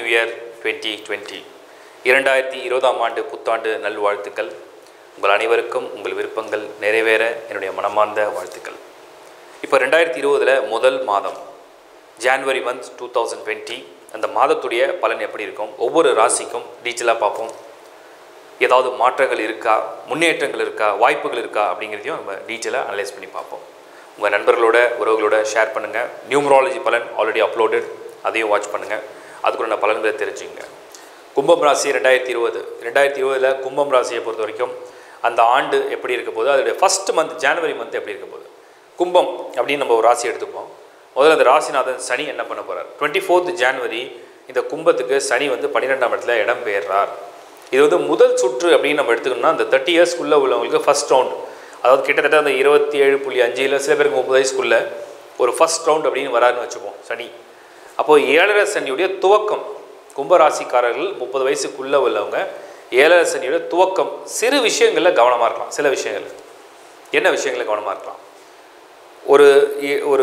year twenty twenty இரண்டாயிரத்தி இருபதாம் ஆண்டு புத்தாண்டு நல்வாழ்த்துக்கள் உங்கள் அனைவருக்கும் உங்கள் விருப்பங்கள் நிறைவேற என்னுடைய மனமார்ந்த வாழ்த்துக்கள் இப்போ ரெண்டாயிரத்தி இருபதில் முதல் மாதம் January month two thousand twenty அந்த மாதத்துடைய பலன் எப்படி இருக்கும் ஒவ்வொரு ராசிக்கும் டீட்டெயிலாக பார்ப்போம் ஏதாவது மாற்றங்கள் இருக்கா முன்னேற்றங்கள் இருக்கா வாய்ப்புகள் இருக்கா அப்படிங்கிறதையும் நம்ம டீட்டெயிலாக அனலைஸ் பண்ணி பார்ப்போம் உங்கள் நண்பர்களோட உறவுகளோட ஷேர் பண்ணுங்கள் நியூமராலஜி பலன் ஆல்ரெடி அப்லோடட் அதையும் வாட்ச் பண்ணுங்கள் அதுக்குள்ள பலன்களை தெரிஞ்சுங்க கும்பம் ராசி ரெண்டாயிரத்தி இருபது ரெண்டாயிரத்தி இருபதில் கும்பம் ராசியை பொறுத்த வரைக்கும் அந்த ஆண்டு எப்படி இருக்க போகுது அதோடைய ஃபஸ்ட் மந்த் ஜனவரி மந்த் எப்படி இருக்க போகுது கும்பம் அப்படின்னு நம்ம ஒரு ராசி எடுத்துப்போம் முதல்ல அந்த ராசிநாதன் சனி என்ன பண்ண போகிறார் டுவெண்ட்டி ஃபோர்த் ஜான்வரி இந்த கும்பத்துக்கு சனி வந்து பன்னிரெண்டாம் இடத்துல இடம் பெயர்றார் இது வந்து முதல் சுற்று அப்படின்னு நம்ம எடுத்துக்கணும்னா அந்த தேர்ட்டி இயர்ஸ்க்குள்ளே உள்ளவங்களுக்கு ஃபஸ்ட் ரவுண்ட் அதாவது கிட்டத்தட்ட அந்த இருபத்தி ஏழு புள்ளி அஞ்சில் சில பேருக்கு முப்பது வயசுக்குள்ளே ஒரு ஃபஸ்ட் ரவுண்ட் அப்படின்னு வராருன்னு வச்சுப்போம் சனி அப்போது ஏழரை சனியுடைய துவக்கம் கும்பராசிக்காரர்கள் முப்பது வயசுக்குள்ளே உள்ளவங்க ஏழரை சனியோட துவக்கம் சிறு விஷயங்களில் கவனமாக இருக்கலாம் சில விஷயங்கள் என்ன விஷயங்களில் கவனமாக இருக்கலாம் ஒரு இ- ஒரு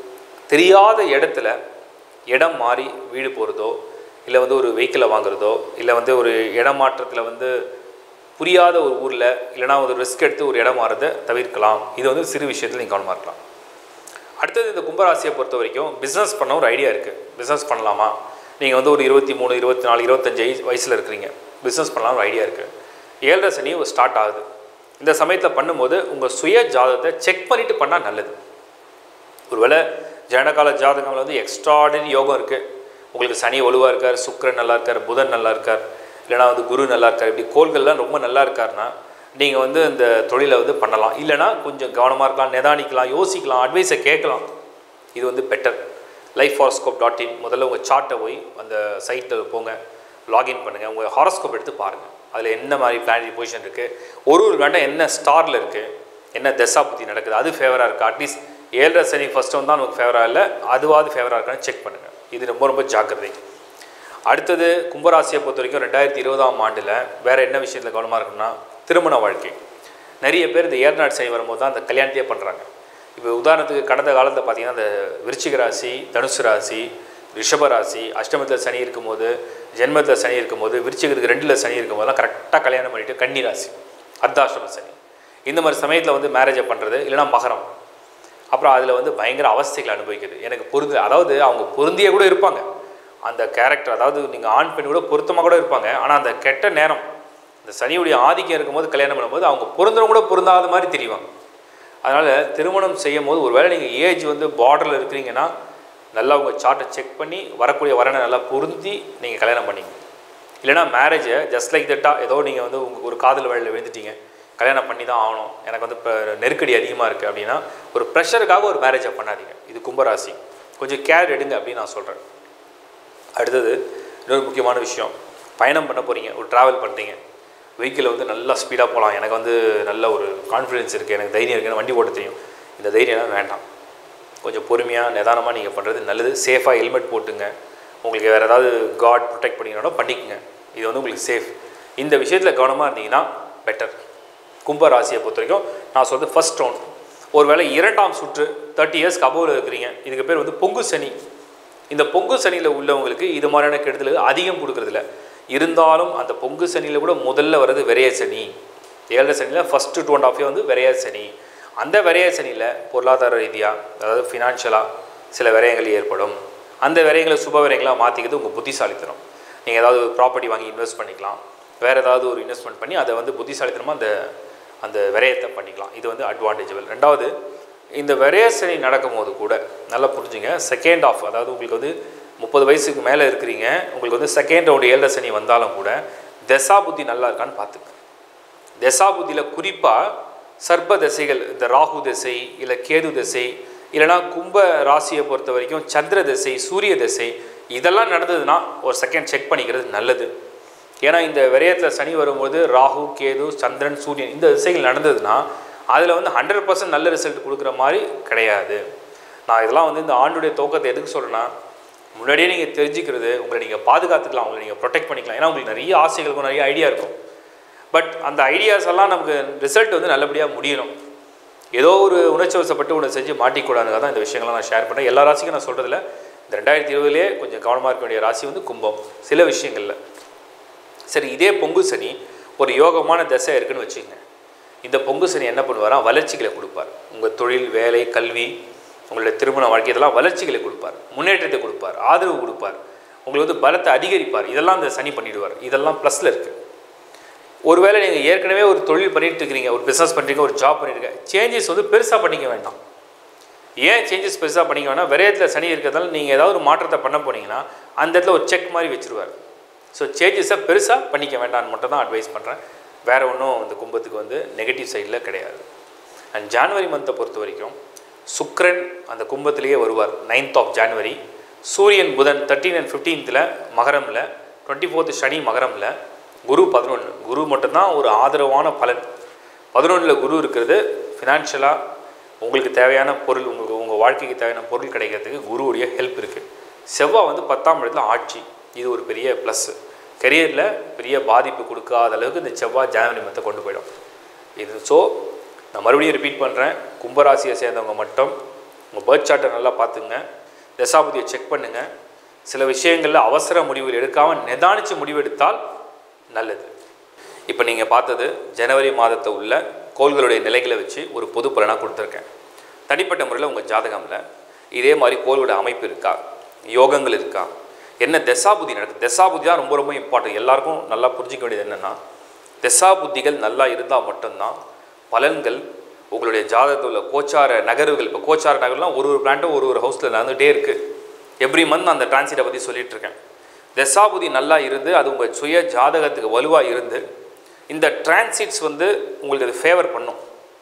தெரியாத இடத்துல இடம் மாறி வீடு போகிறதோ இல்லை வந்து ஒரு வெஹிக்கிளை வாங்குறதோ இல்லை வந்து ஒரு இடம் மாற்றத்தில் வந்து புரியாத ஒரு ஊரில் இல்லைனா ஒரு ரிஸ்க் எடுத்து ஒரு இடம் மாறதை தவிர்க்கலாம் இது வந்து சிறு விஷயத்தில் நீங்கள் கவனமாக இருக்கலாம் அடுத்தது இந்த கும்பராசியை பொறுத்த வரைக்கும் பிஸ்னஸ் பண்ண ஒரு ஐடியா இருக்குது பிஸ்னஸ் பண்ணலாமா நீங்கள் வந்து ஒரு இருபத்தி மூணு இருபத்தி நாலு இருபத்தஞ்சு வயசில் இருக்கிறீங்க பிஸ்னஸ் பண்ணலாம் ஒரு ஐடியா இருக்குது ஏழரை சனி ஸ்டார்ட் ஆகுது இந்த சமயத்தில் பண்ணும்போது உங்கள் சுய ஜாதகத்தை செக் பண்ணிவிட்டு பண்ணால் நல்லது ஒருவேளை ஜனகால ஜாதகங்கள் வந்து எக்ஸ்ட்ராடனரி யோகம் இருக்குது உங்களுக்கு சனி வலுவாக இருக்கார் சுக்கிரன் நல்லா இருக்கார் புதன் நல்லா இருக்கார் இல்லைனா வந்து குரு நல்லா இருக்கார் இப்படி கோள்கள்லாம் ரொம்ப நல்லா இருக்காருன்னா நீங்கள் வந்து இந்த தொழிலை வந்து பண்ணலாம் இல்லைனா கொஞ்சம் கவனமாக இருக்கலாம் நிதானிக்கலாம் யோசிக்கலாம் அட்வைஸை கேட்கலாம் இது வந்து better life horoscope dot in முதல்ல உங்கள் சார்ட்டை போய் அந்த சைட்டில் போங்க லாகின் பண்ணுங்கள் உங்கள் ஹாரோஸ்கோப் எடுத்து பாருங்கள் அதில் என்ன மாதிரி பிளானரி பொசிஷன் இருக்குது ஒரு ஒரு கண்டம் என்ன ஸ்டாரில் இருக்குது என்ன தசா புத்தி நடக்குது அது ஃபேவராக இருக்குது அட்லீஸ்ட் ஏழரை சனி ஃபஸ்ட் வந்து தான் நமக்கு ஃபேவராக இல்லை அதுவாது ஃபேவராக இருக்கான்னு செக் பண்ணுங்கள் இது ரொம்ப ரொம்ப ஜாக்கிரதை அடுத்தது கும்பராசியை பொறுத்த வரைக்கும் ரெண்டாயிரத்தி இருபதாம் ஆண்டில் வேறு என்ன விஷயத்தில் கவனமாக இருக்குன்னா திருமண வாழ்க்கை நிறைய பேர் இந்த ஏர்நாடு சனி வரும்போது தான் அந்த கல்யாணத்தையே பண்ணுறாங்க இப்போ உதாரணத்துக்கு கடந்த காலத்தில் பார்த்தீங்கன்னா இந்த விருச்சிக ராசி தனுசு ராசி ரிஷப ராசி அஷ்டமத்தில் சனி இருக்கும்போது ஜென்மத்தில் சனி இருக்கும்போது விருச்சிகத்துக்கு ரெண்டில் சனி இருக்கும்போதெல்லாம் கரெக்டாக கல்யாணம் பண்ணிட்டு கன்னி ராசி அர்த்தாஷ்டம சனி இந்த மாதிரி சமயத்தில் வந்து மேரேஜை பண்ணுறது இல்லைன்னா மகரம் அப்புறம் அதில் வந்து பயங்கர அவஸ்தைகளை அனுபவிக்குது எனக்கு பொருந்து அதாவது அவங்க பொருந்தியே கூட இருப்பாங்க அந்த கேரக்டர் அதாவது நீங்கள் ஆண் பெண் கூட பொருத்தமாக கூட இருப்பாங்க ஆனால் அந்த கெட்ட நேரம் இந்த சனியுடைய ஆதிக்கம் இருக்கும்போது கல்யாணம் பண்ணும்போது அவங்க பொருந்தவங்க கூட பொருந்தாத மாதிரி தெரிவாங்க அதனால் திருமணம் செய்யும் போது ஒருவேளை நீங்கள் ஏஜ் வந்து பார்டரில் இருக்கிறீங்கன்னா நல்லா உங்கள் சார்ட்டை செக் பண்ணி வரக்கூடிய வரனை நல்லா பொருந்தி நீங்கள் கல்யாணம் பண்ணிங்க இல்லைனா மேரேஜை ஜஸ்ட் லைக் தட்டாக ஏதோ நீங்கள் வந்து உங்க ஒரு காதல் வழியில் விழுந்துட்டீங்க கல்யாணம் பண்ணி தான் ஆகணும் எனக்கு வந்து இப்போ நெருக்கடி அதிகமாக இருக்குது அப்படின்னா ஒரு ப்ரெஷருக்காக ஒரு மேரேஜை பண்ணாதீங்க இது கும்பராசி கொஞ்சம் கேர் எடுங்க அப்படின்னு நான் சொல்கிறேன் அடுத்தது இன்னொரு முக்கியமான விஷயம் பயணம் பண்ண போகிறீங்க ஒரு ட்ராவல் பண்ணுறீங்க வெஹிக்கிளில் வந்து நல்லா ஸ்பீடாக போகலாம் எனக்கு வந்து நல்ல ஒரு கான்ஃபிடென்ஸ் இருக்குது எனக்கு தைரியம் இருக்குது எனக்கு வண்டி ஓட்ட தெரியும் இந்த தைரியம்லாம் வேண்டாம் கொஞ்சம் பொறுமையாக நிதானமாக நீங்கள் பண்ணுறது நல்லது சேஃபாக ஹெல்மெட் போட்டுங்க உங்களுக்கு வேறு ஏதாவது காட் ப்ரொடெக்ட் பண்ணிக்கணும் பண்ணிக்கங்க இது வந்து உங்களுக்கு சேஃப் இந்த விஷயத்தில் கவனமாக இருந்தீங்கன்னா பெட்டர் கும்ப ராசியை பொறுத்த வரைக்கும் நான் சொல்கிறது ஃபர்ஸ்ட் ரவுண்ட் ஒருவேளை இரண்டாம் சுற்று தேர்ட்டி இயர்ஸ்க்கு அபோவில் இருக்கிறீங்க இதுக்கு பேர் வந்து பொங்கு சனி இந்த பொங்கு சனியில் உள்ளவங்களுக்கு இது மாதிரியான கெடுதல் அதிகம் கொடுக்கறதில்ல இருந்தாலும் அந்த பொங்கு சனியில் கூட முதல்ல வர்றது விரைய சனி ஏழரை சனியில் ஃபஸ்ட்டு டூ அண்ட் ஆஃப் வந்து விரைய சனி அந்த விரைய சனியில் பொருளாதார ரீதியாக அதாவது ஃபினான்ஷியலாக சில விரயங்கள் ஏற்படும் அந்த விரயங்களை சுப விரயங்களாக மாற்றிக்கிறது உங்கள் புத்திசாலித்தனம் நீங்கள் ஏதாவது ப்ராப்பர்ட்டி வாங்கி இன்வெஸ்ட் பண்ணிக்கலாம் வேறு ஏதாவது ஒரு இன்வெஸ்ட்மெண்ட் பண்ணி அதை வந்து புத்திசாலித்தனமாக அந்த அந்த விரயத்தை பண்ணிக்கலாம் இது வந்து அட்வான்டேஜபிள் ரெண்டாவது இந்த விரய சனி நடக்கும்போது கூட நல்லா புரிஞ்சுங்க செகண்ட் ஆஃப் அதாவது உங்களுக்கு வந்து முப்பது வயசுக்கு மேலே இருக்கிறீங்க உங்களுக்கு வந்து செகண்ட் ரவுண்டு ஏழரை சனி வந்தாலும் கூட தசா புத்தி நல்லா இருக்கான்னு பார்த்துங்க தசா புத்தியில் குறிப்பாக சர்ப்ப தசைகள் இந்த ராகு தசை இல்லை கேது தசை இல்லைனா கும்ப ராசியை பொறுத்த வரைக்கும் சந்திர தசை சூரிய தசை இதெல்லாம் நடந்ததுன்னா ஒரு செகண்ட் செக் பண்ணிக்கிறது நல்லது ஏன்னா இந்த விரயத்தில் சனி வரும்போது ராகு கேது சந்திரன் சூரியன் இந்த திசைகள் நடந்ததுன்னா அதில் வந்து ஹண்ட்ரட் பர்சன்ட் நல்ல ரிசல்ட் கொடுக்குற மாதிரி கிடையாது நான் இதெல்லாம் வந்து இந்த ஆண்டுடைய துவக்கத்தை எதுக்கு சொல்கிறேன்னா முன்னாடியே நீங்கள் தெரிஞ்சுக்கிறது உங்களை நீங்கள் பாதுகாத்துக்கலாம் உங்களை நீங்கள் ப்ரொடெக்ட் பண்ணிக்கலாம் ஏன்னா உங்களுக்கு நிறைய ஆசைகள் இருக்கும் நிறைய ஐடியா இருக்கும் பட் அந்த ஐடியாஸ் எல்லாம் நமக்கு ரிசல்ட் வந்து நல்லபடியாக முடியணும் ஏதோ ஒரு உணர்ச்சி வசப்பட்டு ஒன்று செஞ்சு மாட்டிக்கூடாதுங்க தான் இந்த விஷயங்கள்லாம் நான் ஷேர் பண்ணுறேன் எல்லா ராசிக்கும் நான் சொல்கிறதில்ல இந்த ரெண்டாயிரத்தி இருபதுலேயே கொஞ்சம் கவனமாக இருக்க வேண்டிய ராசி வந்து கும்பம் சில விஷயங்களில் சரி இதே பொங்கு சனி ஒரு யோகமான தசை இருக்குன்னு வச்சுக்கோங்க இந்த பொங்கு சனி என்ன பண்ணுவாரா வளர்ச்சிகளை கொடுப்பார் உங்கள் தொழில் வேலை கல்வி உங்களுடைய திருமண வாழ்க்கை இதெல்லாம் வளர்ச்சிகளை கொடுப்பார் முன்னேற்றத்தை கொடுப்பார் ஆதரவு கொடுப்பார் உங்களுக்கு வந்து பலத்தை அதிகரிப்பார் இதெல்லாம் இந்த சனி பண்ணிடுவார் இதெல்லாம் ப்ளஸில் இருக்குது ஒருவேளை நீங்கள் ஏற்கனவே ஒரு தொழில் பண்ணிட்டு இருக்கிறீங்க ஒரு பிஸ்னஸ் பண்ணுறீங்க ஒரு ஜாப் பண்ணிட்டு சேஞ்சஸ் வந்து பெருசாக பண்ணிக்க வேண்டாம் ஏன் சேஞ்சஸ் பெருசாக பண்ணிக்க வேணாம் விரயத்தில் சனி இருக்கிறதால நீங்கள் ஏதாவது ஒரு மாற்றத்தை பண்ண போனீங்கன்னா அந்த இடத்துல ஒரு செக் மாதிரி வச்சுருவார் ஸோ சேஞ்சஸை பெருசாக பண்ணிக்க வேண்டாம்னு மட்டும் தான் அட்வைஸ் பண்ணுறேன் வேறு ஒன்றும் இந்த கும்பத்துக்கு வந்து நெகட்டிவ் சைடில் கிடையாது அண்ட் ஜான்வரி மந்த்தை பொறுத்த வரைக்கும் சுக்ரன் அந்த கும்பத்திலேயே வருவார் நைன்த் ஆஃப் ஜான்வரி சூரியன் புதன் தேர்ட்டீன் அண்ட் ஃபிஃப்டீன்த்தில் மகரமில் டுவெண்ட்டி ஃபோர்த்து சனி மகரமில் குரு பதினொன்று குரு மட்டும்தான் ஒரு ஆதரவான பலன் பதினொன்றில் குரு இருக்கிறது ஃபினான்ஷியலாக உங்களுக்கு தேவையான பொருள் உங்களுக்கு உங்கள் வாழ்க்கைக்கு தேவையான பொருள் கிடைக்கிறதுக்கு குருவுடைய ஹெல்ப் இருக்குது செவ்வாய் வந்து பத்தாம் இடத்துல ஆட்சி இது ஒரு பெரிய ப்ளஸ்ஸு கெரியரில் பெரிய பாதிப்பு கொடுக்காத அளவுக்கு இந்த செவ்வாய் ஜனவரி மத்தை கொண்டு போயிடும் இது ஸோ நான் மறுபடியும் ரிப்பீட் பண்ணுறேன் கும்பராசியை சேர்ந்தவங்க மட்டும் உங்கள் பேர்த் சார்ட்டை நல்லா பார்த்துங்க தசாபதியை செக் பண்ணுங்கள் சில விஷயங்களில் அவசர முடிவுகள் எடுக்காமல் நிதானித்து முடிவெடுத்தால் நல்லது இப்போ நீங்கள் பார்த்தது ஜனவரி மாதத்தை உள்ள கோள்களுடைய நிலைகளை வச்சு ஒரு பொது பலனாக கொடுத்துருக்கேன் தனிப்பட்ட முறையில் உங்கள் ஜாதகமில் இதே மாதிரி கோள்களோட அமைப்பு இருக்கா யோகங்கள் இருக்கா என்ன தசாபுத்தி நடக்குது தசாபுத்தி தான் ரொம்ப ரொம்ப இம்பார்ட்டன்ட் எல்லாருக்கும் நல்லா புரிஞ்சிக்க வேண்டியது என்னென்னா தசாபுத்திகள் நல்லா இருந்தால் மட்டும்தான் பலன்கள் உங்களுடைய ஜாதகத்தில் உள்ள கோச்சார நகர்வுகள் இப்போ கோச்சார நகர்லாம் ஒரு ஒரு பிளான்ட்டும் ஒரு ஒரு ஹவுஸில் நடந்துகிட்டே இருக்குது எவ்ரி மந்த் அந்த டிரான்சிட்டை பற்றி சொல்லிட்டு இருக்கேன் தசாபுதி நல்லா இருந்து அது உங்கள் சுய ஜாதகத்துக்கு வலுவாக இருந்து இந்த டிரான்சிட்ஸ் வந்து உங்களுக்கு அது ஃபேவர் பண்ணும்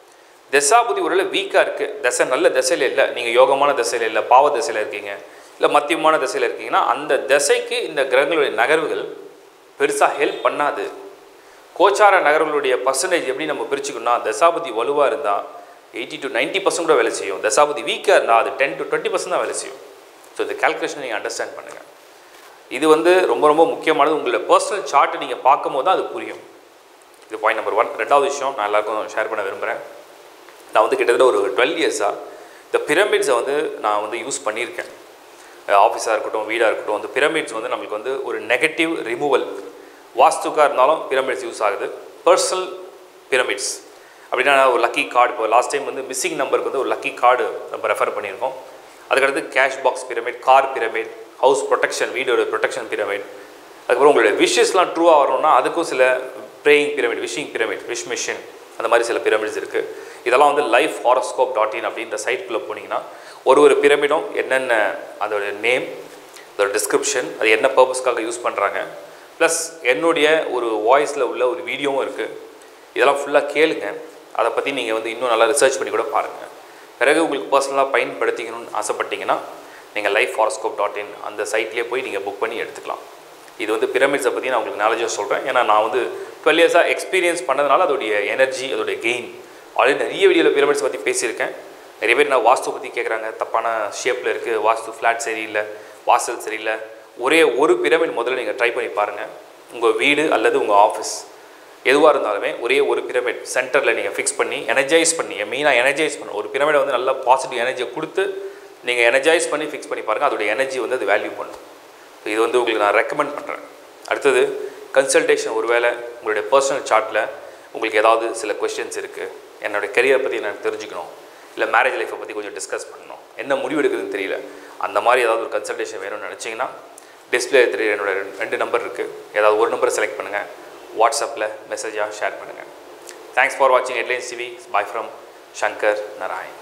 தசாபுதி ஒரு வீக்காக இருக்குது தசை நல்ல தசையில் இல்லை நீங்கள் யோகமான தசையில் இல்லை பாவ தசையில் இருக்கீங்க இல்லை மத்தியமான தசையில் இருக்கீங்கன்னா அந்த தசைக்கு இந்த கிரகங்களுடைய நகர்வுகள் பெருசாக ஹெல்ப் பண்ணாது கோச்சார நகர்களுடைய பர்சன்டேஜ் எப்படி நம்ம பிரிச்சுக்கணும்னா தசாபதி வலுவாக இருந்தால் எயிட்டி டு நைன்ட்டி பர்சன்ட் கூட வேலை செய்யும் தசாபதி வீக்காக இருந்தால் அது டென் டு டுவெண்ட்டி பர்சன்ட் தான் வேலை செய்யும் ஸோ இந்த கால்குலேஷன் நீங்கள் அண்டர்ஸ்டாண்ட் பண்ணுங்கள் இது வந்து ரொம்ப ரொம்ப முக்கியமானது உங்களோட பர்சனல் சார்ட்டை நீங்கள் பார்க்கும்போது தான் அது புரியும் இது பாயிண்ட் நம்பர் ஒன் ரெண்டாவது விஷயம் நான் எல்லாருக்கும் ஷேர் பண்ண விரும்புகிறேன் நான் வந்து கிட்டத்தட்ட ஒரு டுவெல் இயர்ஸாக இந்த பிரமிட்ஸை வந்து நான் வந்து யூஸ் பண்ணியிருக்கேன் ஆஃபீஸாக இருக்கட்டும் வீடாக இருக்கட்டும் அந்த பிரமிட்ஸ் வந்து நம்மளுக்கு வந்து ஒரு நெகட்டிவ் ரிமூவல் வாஸ்துக்காக இருந்தாலும் பிரமிட்ஸ் யூஸ் ஆகுது பர்சனல் பிரமிட்ஸ் அப்படின்னா ஒரு லக்கி கார்டு இப்போ லாஸ்ட் டைம் வந்து மிஸ்ஸிங் நம்பருக்கு வந்து ஒரு லக்கி கார்டு நம்ம ரெஃபர் பண்ணியிருக்கோம் அதுக்கடுத்து cash box pyramid car pyramid house protection வீடோட ப்ரொடெக்ஷன் பிரமிட் அதுக்கப்புறம் உங்களுடைய விஷஸ்லாம் ட்ரூவாக வரணும்னா அதுக்கும் சில praying pyramid wishing pyramid wish machine அந்த மாதிரி சில பிரமிட்ஸ் இருக்குது இதெல்லாம் வந்து லைஃப் ஹாரோஸ்கோப் டாட் இன் அப்படின்ற சைட்குள்ளே போனீங்கன்னா ஒரு ஒரு பிரமிடும் என்னென்ன அதோட நேம் அதோட டிஸ்கிரிப்ஷன் அது என்ன பர்பஸ்க்காக யூஸ் பண்ணுறாங்க ப்ளஸ் என்னுடைய ஒரு வாய்ஸில் உள்ள ஒரு வீடியோவும் இருக்குது இதெல்லாம் ஃபுல்லாக கேளுங்க அதை பற்றி நீங்கள் வந்து இன்னும் நல்லா ரிசர்ச் பண்ணி கூட பாருங்கள் பிறகு உங்களுக்கு பர்சனலாக பயன்படுத்திக்கணும்னு ஆசைப்பட்டீங்கன்னா நீங்கள் லைஃப் ஹாரோஸ்கோப் டாட் இன் அந்த சைட்லேயே போய் நீங்கள் புக் பண்ணி எடுத்துக்கலாம் இது வந்து பிரமிட்ஸை பற்றி நான் உங்களுக்கு நாலேஜாக சொல்கிறேன் ஏன்னா நான் வந்து டுவெல் இயர்ஸாக எக்ஸ்பீரியன்ஸ் பண்ணதுனால அதோடைய எனர்ஜி அதோடைய கெயின் ஆல்ரெடி நிறைய வீடியோவில் பிரமிட்ஸ் பற்றி பேசியிருக்கேன் நிறைய பேர் நான் வாஸ்து பற்றி கேட்குறாங்க தப்பான ஷேப்பில் இருக்குது வாஸ்து ஃப்ளாட் சரியில்லை வாசல் சரியில்லை ஒரே ஒரு பிரமிட் முதல்ல நீங்கள் ட்ரை பண்ணி பாருங்கள் உங்கள் வீடு அல்லது உங்கள் ஆஃபீஸ் எதுவாக இருந்தாலுமே ஒரே ஒரு பிரமிட் சென்டரில் நீங்கள் ஃபிக்ஸ் பண்ணி எனர்ஜைஸ் பண்ணி மெயினாக எனர்ஜைஸ் பண்ணணும் ஒரு பிரமிடை வந்து நல்லா பாசிட்டிவ் எனர்ஜியை கொடுத்து நீங்கள் எனர்ஜைஸ் பண்ணி ஃபிக்ஸ் பண்ணி பாருங்கள் அதோடைய எனர்ஜி வந்து அது வேல்யூ பண்ணும் இது வந்து உங்களுக்கு நான் ரெக்கமெண்ட் பண்ணுறேன் அடுத்தது கன்சல்டேஷன் ஒருவேளை உங்களுடைய பர்சனல் சார்ட்டில் உங்களுக்கு ஏதாவது சில கொஷின்ஸ் இருக்குது என்னோடய கெரியரை பற்றி எனக்கு தெரிஞ்சுக்கணும் இல்லை மேரேஜ் லைஃப்பை பற்றி கொஞ்சம் டிஸ்கஸ் பண்ணணும் என்ன முடிவு எடுக்குதுன்னு தெரியல அந்த மாதிரி ஏதாவது ஒரு கன்சல்டேஷன் வேணும்னு நினச்சிங்கன்னா டிஸ்பிளே தெரிய என்னோட ரெண்டு- ரெண்டு நம்பர் இருக்குது ஏதாவது ஒரு நம்பரை செலக்ட் பண்ணுங்கள் வாட்ஸ்அப்பில் மெசேஜாக ஷேர் பண்ணுங்கள் தேங்க்ஸ் ஃபார் வாட்சிங் headlines TV bye from Shankar Narayan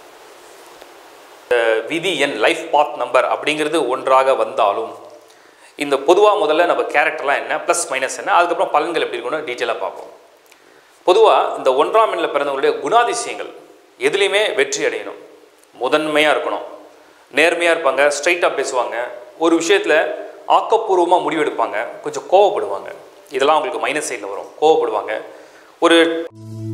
விதி எண் லைஃப் பாத் நம்பர் அப்படிங்கிறது ஒன்றாக வந்தாலும் இந்த பொதுவாக முதல்ல நம்ம கேரக்டர்லாம் என்ன ப்ளஸ் மைனஸ் என்ன அதுக்கப்புறம் பலன்கள் எப்படி இருக்கும்னு டீட்டெயிலாக பார்ப்போம் பொதுவாக இந்த ஒன்றாம் எண்ணில் பிறந்தவங்களுடைய குணாதிசயங்கள் எதுலேயுமே வெற்றி அடையணும் முதன்மையாக இருக்கணும் நேர்மையாக இருப்பாங்க ஸ்ட்ரைட்டாக பேசுவாங்க ஒரு விஷயத்தில் ஆக்கப்பூர்வமாக முடிவெடுப்பாங்க கொஞ்சம் கோவப்படுவாங்க இதெல்லாம் அவங்களுக்கு மைனஸ் சைடில் வரும் கோவப்படுவாங்க ஒரு